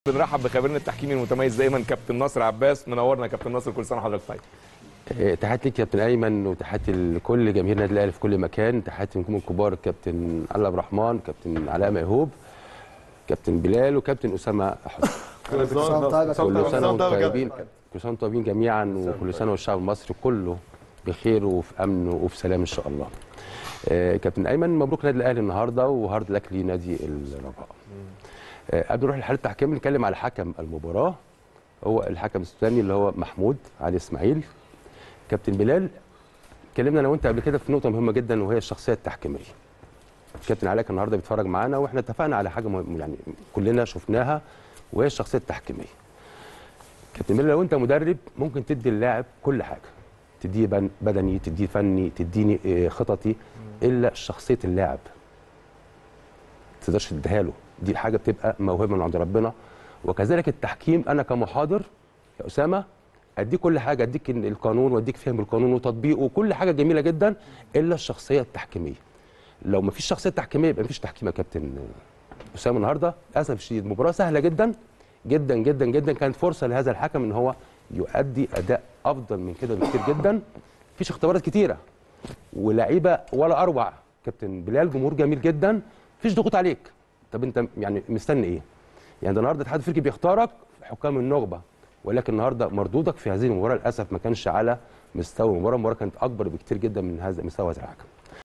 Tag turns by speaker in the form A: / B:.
A: بنرحب بخبيرنا التحكيمي المتميز دايما كابتن ناصر عباس منورنا يا كابتن ناصر كل سنه وحضرتك طيب
B: إيه، تحياتي ليك يا كابتن ايمن وتحياتي لكل جماهير النادي الاهلي في كل مكان تحياتي لكم الكبار الكابتن علي عبد الرحمن كابتن علاء ميهوب كابتن بلال وكابتن اسامه حسني
C: كل سنه وانت طيب يا
B: كل
C: كابتن.
B: سنه وانتم
C: طيب يا
B: طيبين
C: كابتن.
B: كل سنه وانتم طيبين جميعا وكل سنه والشعب المصري كله بخير وفي امن وفي سلام ان شاء الله آه، كابتن ايمن مبروك نادي الاهلي النهارده وهارد لك لنادي الرجاء آه، قبل نروح لحاله التحكيم نتكلم على حكم المباراه هو الحكم الثاني اللي هو محمود علي اسماعيل كابتن بلال اتكلمنا انا وانت قبل كده في نقطه مهمه جدا وهي الشخصيه التحكيميه كابتن علاء كان النهارده بيتفرج معانا واحنا اتفقنا على حاجه مهم يعني كلنا شفناها وهي الشخصيه التحكيميه كابتن بلال لو انت مدرب ممكن تدي اللاعب كل حاجه تديه بن- بدني تديه فني تديني آه، خططي الا شخصيه اللاعب ما تقدرش تديها له دي حاجه بتبقى موهبه من عند ربنا وكذلك التحكيم انا كمحاضر يا اسامه اديك كل حاجه اديك القانون واديك فهم القانون وتطبيقه وكل حاجه جميله جدا الا الشخصيه التحكيميه لو ما فيش شخصيه تحكيميه يبقى ما فيش تحكيم يا كابتن اسامه النهارده للاسف الشديد مباراه سهله جدا جدا جدا جدا كانت فرصه لهذا الحكم ان هو يؤدي اداء افضل من كده بكتير جدا مفيش اختبارات كتيره ولعيبه ولا اروع كابتن بلال جمهور جميل جدا مفيش ضغوط عليك طب انت يعني مستني ايه يعني ده النهارده الاتحاد الافريقي بيختارك حكام النخبه ولكن النهارده مردودك في هذه المباراه للاسف ما كانش على مستوى المباراه المباراه كانت اكبر بكتير جدا من هذا مستوى هذا الحكم